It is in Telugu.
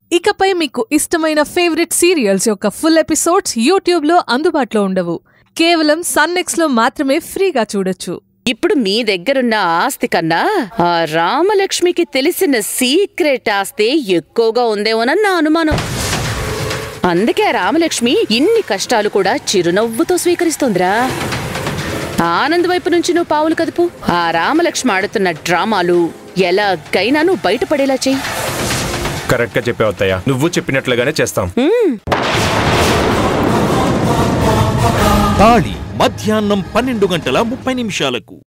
ఇకపై మీకు ఇష్టమైన ఫేవరెట్ సీరియల్స్ యొక్క ఫుల్ ఎపిసోడ్స్ యూట్యూబ్లో అందుబాటులో ఉండవు కేవలం సన్నెక్స్లో మాత్రమే ఫ్రీగా చూడొచ్చు ఇప్పుడు మీ దగ్గరున్న ఆస్తి కన్నా ఆ రామలక్ష్మికి తెలిసిన సీక్రెట్ ఆస్తి ఎక్కువగా ఉందేమోనని నా అనుమానం అందుకే ఆ రామలక్ష్మి ఇన్ని కష్టాలు కూడా చిరునవ్వుతో స్వీకరిస్తోందిరా ఆనంద్ వైపు నుంచి నువ్వు పావులు కదుపు ఆ రామలక్ష్మి ఆడుతున్న డ్రామాలు ఎలాగైనా నువ్వు బయటపడేలా చెయ్యి కరెక్ట్ గా చెప్పావు అత్తయ్య నువ్వు చెప్పినట్లుగానే చేస్తాం తాళి మధ్యాహ్నం పన్నెండు గంటల ముప్పై నిమిషాలకు